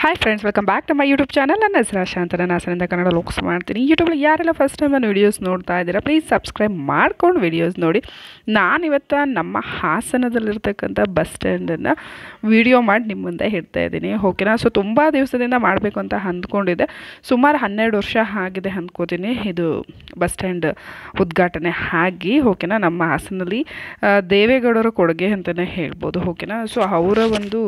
hi friends welcome back to my YouTube channel ನನ್ನ ಹೆಸರು ಆಶಾ ಅಂತ ನಾನು ಹಾಸನಿಂದ ಕನ್ನಡ ಲೋಕ್ಸ್ ಮಾಡ್ತೀನಿ ಯೂಟ್ಯೂಬಲ್ಲಿ ಯಾರೆಲ್ಲ ಫಸ್ಟ್ ಟೈಮ್ ನಾನು ವೀಡಿಯೋಸ್ ನೋಡ್ತಾ ಇದ್ದೀರಾ ಪ್ಲೀಸ್ ಸಬ್ಸ್ಕ್ರೈಬ್ ಮಾಡ್ಕೊಂಡು ವೀಡಿಯೋಸ್ ನೋಡಿ ನಾನಿವತ್ತು ನಮ್ಮ ಹಾಸನದಲ್ಲಿರ್ತಕ್ಕಂಥ ಬಸ್ ಸ್ಟ್ಯಾಂಡನ್ನು ವೀಡಿಯೋ ಮಾಡಿ ನಿಮ್ಮ ಮುಂದೆ ಇಡ್ತಾ ಇದ್ದೀನಿ ಓಕೆನಾ ಸೊ ತುಂಬ ದಿವಸದಿಂದ ಮಾಡಬೇಕು ಅಂತ ಅಂದ್ಕೊಂಡಿದ್ದೆ ಸುಮಾರು ಹನ್ನೆರಡು ವರ್ಷ ಆಗಿದೆ ಅಂದ್ಕೋತೀನಿ ಇದು ಬಸ್ ಸ್ಟ್ಯಾಂಡ್ ಉದ್ಘಾಟನೆ ಆಗಿ ಓಕೆನಾ ನಮ್ಮ ಹಾಸನಲ್ಲಿ ಆ, ದೇವೇಗೌಡರ ಕೊಡುಗೆ ಅಂತಲೇ ಹೇಳ್ಬೋದು ಓಕೆನಾ ಸೊ ಅವರ ಒಂದು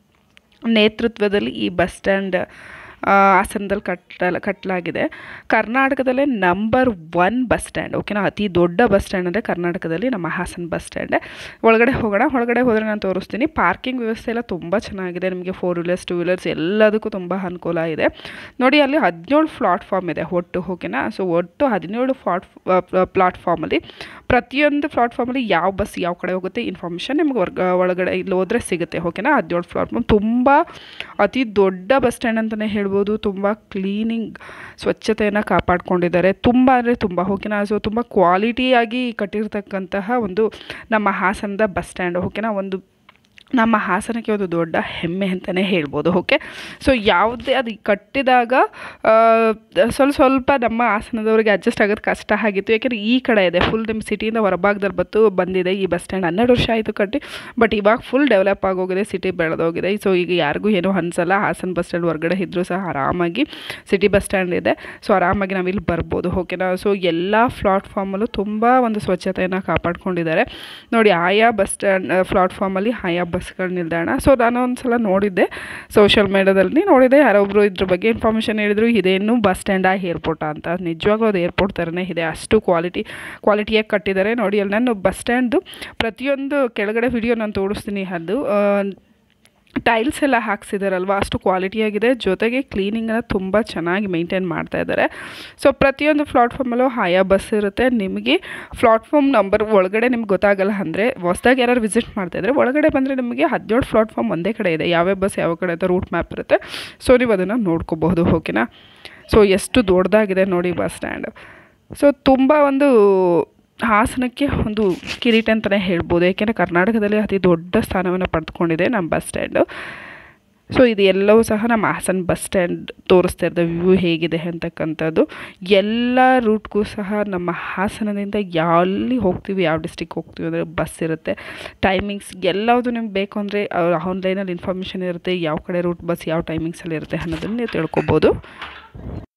ನೇತೃತ್ವದಲ್ಲಿ ಈ ಬಸ್ ಸ್ಟ್ಯಾಂಡ್ ಆ, ಹಾಸನದಲ್ಲಿ ಕಟ್ಟಲ ಕಟ್ಟಲಾಗಿದೆ ಕರ್ನಾಟಕದಲ್ಲೇ ನಂಬರ್ ಒನ್ ಬಸ್ ಸ್ಟ್ಯಾಂಡ್ ಓಕೆನಾ ಅತಿ ದೊಡ್ಡ ಬಸ್ ಸ್ಟ್ಯಾಂಡ್ ಅಂದರೆ ಕರ್ನಾಟಕದಲ್ಲಿ ನಮ್ಮ ಹಾಸನ ಬಸ್ ಸ್ಟ್ಯಾಂಡ್ ಒಳಗಡೆ ಹೋಗೋಣ ಒಳಗಡೆ ಹೋದರೆ ನಾನು ತೋರಿಸ್ತೀನಿ ಪಾರ್ಕಿಂಗ್ ವ್ಯವಸ್ಥೆ ಎಲ್ಲ ತುಂಬ ಚೆನ್ನಾಗಿದೆ ನಿಮಗೆ ಫೋರ್ ವೀಲರ್ಸ್ ಟು ವೀಲರ್ಸ್ ಎಲ್ಲದಕ್ಕೂ ತುಂಬ ಅನುಕೂಲ ಇದೆ ನೋಡಿ ಅಲ್ಲಿ ಹದಿನೇಳು ಪ್ಲಾಟ್ಫಾರ್ಮ್ ಇದೆ ಒಟ್ಟು ಓಕೆನಾ ಸೊ ಒಟ್ಟು ಹದಿನೇಳು ಪ್ಲಾಟ್ ಪ್ಲಾಟ್ಫಾರ್ಮಲ್ಲಿ ಪ್ರತಿಯೊಂದು ಪ್ಲಾಟ್ಫಾರ್ಮಲ್ಲಿ ಯಾವ ಬಸ್ ಯಾವ ಕಡೆ ಹೋಗುತ್ತೆ ಇನ್ಫಾರ್ಮೇಷನ್ ನಿಮ್ಗೆ ವರ್ಗ ಒಳಗಡೆ ಇಲ್ಲಿ ಹೋದರೆ ಸಿಗುತ್ತೆ ಓಕೆನಾ ಹದಿನೇಳು ಪ್ಲಾಟ್ಫಾರ್ಮ್ ತುಂಬ ಅತಿ ದೊಡ್ಡ ಬಸ್ ಸ್ಟ್ಯಾಂಡ್ ಅಂತಲೇ ಹೇಳ್ಬೋದು ತುಂಬ ಕ್ಲೀನಿಂಗ್ ಸ್ವಚ್ಛತೆಯನ್ನು ಕಾಪಾಡ್ಕೊಂಡಿದ್ದಾರೆ ತುಂಬ ಅಂದರೆ ತುಂಬ ಓಕೆನಾ ಸೊ ತುಂಬ ಕ್ವಾಲಿಟಿಯಾಗಿ ಕಟ್ಟಿರ್ತಕ್ಕಂತಹ ಒಂದು ನಮ್ಮ ಹಾಸನದ ಬಸ್ ಸ್ಟ್ಯಾಂಡ್ ಓಕೆನಾ ಒಂದು ನಮ್ಮ ಹಾಸನಕ್ಕೆ ಒಂದು ದೊಡ್ಡ ಹೆಮ್ಮೆ ಅಂತಲೇ ಹೇಳ್ಬೋದು ಓಕೆ ಸೊ ಯಾವುದೇ ಅದು ಕಟ್ಟಿದಾಗ ಆ, ಸ್ವಲ್ಪ ಸ್ವಲ್ಪ ನಮ್ಮ ಹಾಸನದವರಿಗೆ ಅಡ್ಜಸ್ಟ್ ಆಗೋದು ಕಷ್ಟ ಆಗಿತ್ತು ಯಾಕೆಂದರೆ ಈ ಕಡೆ ಇದೆ ಫುಲ್ ನಿಮ್ಮ ಸಿಟಿಯಿಂದ ಹೊರಭಾಗದಲ್ಲಿ ಬತ್ತು ಬಂದಿದೆ ಈ ಬಸ್ ಸ್ಟ್ಯಾಂಡ್ ಹನ್ನೆರಡು ವರ್ಷ ಆಯಿತು ಕಟ್ಟಿ ಬಟ್ ಇವಾಗ ಫುಲ್ ಡೆವಲಪ್ ಆಗೋಗಿದೆ ಸಿಟಿ ಬೆಳೆದೋಗಿದೆ ಸೊ ಈಗ ಯಾರಿಗೂ ಏನೂ ಅನಿಸಲ್ಲ ಹಾಸನ ಬಸ್ ಸ್ಟ್ಯಾಂಡ್ ಹೊರಗಡೆ ಇದ್ದರೂ ಸಹ ಆರಾಮಾಗಿ ಸಿಟಿ ಬಸ್ ಸ್ಟ್ಯಾಂಡ್ ಇದೆ ಸೊ ಆರಾಮಾಗಿ ನಾವು ಇಲ್ಲಿ ಬರ್ಬೋದು ಓಕೆನಾ ಸೊ ಎಲ್ಲ ಪ್ಲಾಟ್ಫಾರ್ಮಲ್ಲೂ ತುಂಬ ಒಂದು ಸ್ವಚ್ಛತೆಯನ್ನು ಕಾಪಾಡ್ಕೊಂಡಿದ್ದಾರೆ ನೋಡಿ ಆಯಾ ಬಸ್ ಸ್ಟ್ಯಾಂಡ್ ಪ್ಲಾಟ್ಫಾರ್ಮಲ್ಲಿ ಆಯಾ ಬಸ್ಗಳ ನಿಲ್ದಾಣ ಸೊ ನಾನು ಒಂದು ಸಲ ನೋಡಿದ್ದೆ ಸೋಷಿಯಲ್ ಮೀಡ್ಯಾದಲ್ಲಿ ನೋಡಿದೆ ಯಾರೊಬ್ಬರು ಇದ್ರ ಬಗ್ಗೆ ಇನ್ಫಾರ್ಮೇಷನ್ ಹೇಳಿದರು ಇದೇನು ಬಸ್ ಸ್ಟ್ಯಾಂಡಾ ಏರ್ಪೋರ್ಟಾ ಅಂತ ನಿಜವಾಗ್ಲೂ ಅದು ಏರ್ಪೋರ್ಟ್ ಥರನೇ ಇದೆ ಅಷ್ಟು ಕ್ವಾಲಿಟಿ ಕ್ವಾಲಿಟಿಯಾಗಿ ಕಟ್ಟಿದ್ದಾರೆ ನೋಡಿ ಅಲ್ಲಿ ನಾನು ಬಸ್ ಸ್ಟ್ಯಾಂಡ್ದು ಪ್ರತಿಯೊಂದು ಕೆಳಗಡೆ ವಿಡಿಯೋ ನಾನು ತೋರಿಸ್ತೀನಿ ಅದು ಆ, ಟೈಲ್ಸ್ ಎಲ್ಲ ಹಾಕ್ಸಿದಾರಲ್ವ ಅಷ್ಟು ಕ್ವಾಲಿಟಿಯಾಗಿದೆ ಜೊತೆಗೆ ಕ್ಲೀನಿಂಗನ್ನು ತುಂಬ ಚೆನ್ನಾಗಿ ಮೇಂಟೈನ್ ಮಾಡ್ತಾ ಇದ್ದಾರೆ ಸೊ ಪ್ರತಿಯೊಂದು ಪ್ಲಾಟ್ಫಾರ್ಮಲ್ಲೂ ಆಯಾ ಬಸ್ ಇರುತ್ತೆ ನಿಮಗೆ ಪ್ಲಾಟ್ಫಾರ್ಮ್ ನಂಬರ್ ಒಳಗಡೆ ನಿಮ್ಗೆ ಗೊತ್ತಾಗಲ್ಲ ಅಂದರೆ ಹೊಸ್ದಾಗಿ ಯಾರು ವಿಸಿಟ್ ಮಾಡ್ತಾ ಇದ್ದಾರೆ ಒಳಗಡೆ ಬಂದರೆ ನಿಮಗೆ ಹದಿನೇಳು ಪ್ಲಾಟ್ಫಾರ್ಮ್ ಒಂದೇ ಕಡೆ ಇದೆ ಯಾವ್ಯಾವ ಬಸ್ ಯಾವ ಕಡೆ ಅಂತ ರೂಟ್ ಮ್ಯಾಪ್ ಇರುತ್ತೆ ಸೊ ನೀವು ಅದನ್ನು ನೋಡ್ಕೋಬಹುದು ಓಕೆನಾ ಸೊ ಎಷ್ಟು ದೊಡ್ಡದಾಗಿದೆ ನೋಡಿ ಬಸ್ ಸ್ಟ್ಯಾಂಡ್ ಸೊ ತುಂಬ ಒಂದು ಹಾಸನಕ್ಕೆ ಒಂದು ಕಿರೀಟ ಅಂತಲೇ ಹೇಳ್ಬೋದು ಏಕೆಂದರೆ ಕರ್ನಾಟಕದಲ್ಲಿ ಅತಿ ದೊಡ್ಡ ಸ್ಥಾನವನ್ನು ಪಡೆದುಕೊಂಡಿದೆ ನಮ್ಮ ಬಸ್ ಸ್ಟ್ಯಾಂಡು ಸೊ ಇದು ಎಲ್ಲವೂ ಸಹ ನಮ್ಮ ಹಾಸನ ಬಸ್ ಸ್ಟ್ಯಾಂಡ್ ತೋರಿಸ್ತಾ ಇರ್ತದೆ ವ್ಯೂ ಹೇಗಿದೆ ಅಂತಕ್ಕಂಥದ್ದು ಎಲ್ಲ ರೂಟ್ಗೂ ಸಹ ನಮ್ಮ ಹಾಸನದಿಂದ ಎಲ್ಲಿ ಹೋಗ್ತೀವಿ ಯಾವ ಡಿಸ್ಟಿಕ್ ಹೋಗ್ತೀವಿ ಅಂದರೆ ಬಸ್ ಇರುತ್ತೆ ಟೈಮಿಂಗ್ಸ್ ಎಲ್ಲವುದು ನಿಮ್ಗೆ ಬೇಕು ಅಂದರೆ ಆನ್ಲೈನಲ್ಲಿ ಇನ್ಫಾರ್ಮೇಷನ್ ಇರುತ್ತೆ ಯಾವ ಕಡೆ ರೂಟ್ ಬಸ್ ಯಾವ ಟೈಮಿಂಗ್ಸಲ್ಲಿ ಇರುತ್ತೆ ಅನ್ನೋದನ್ನು ನೀವು ತಿಳ್ಕೊಬೋದು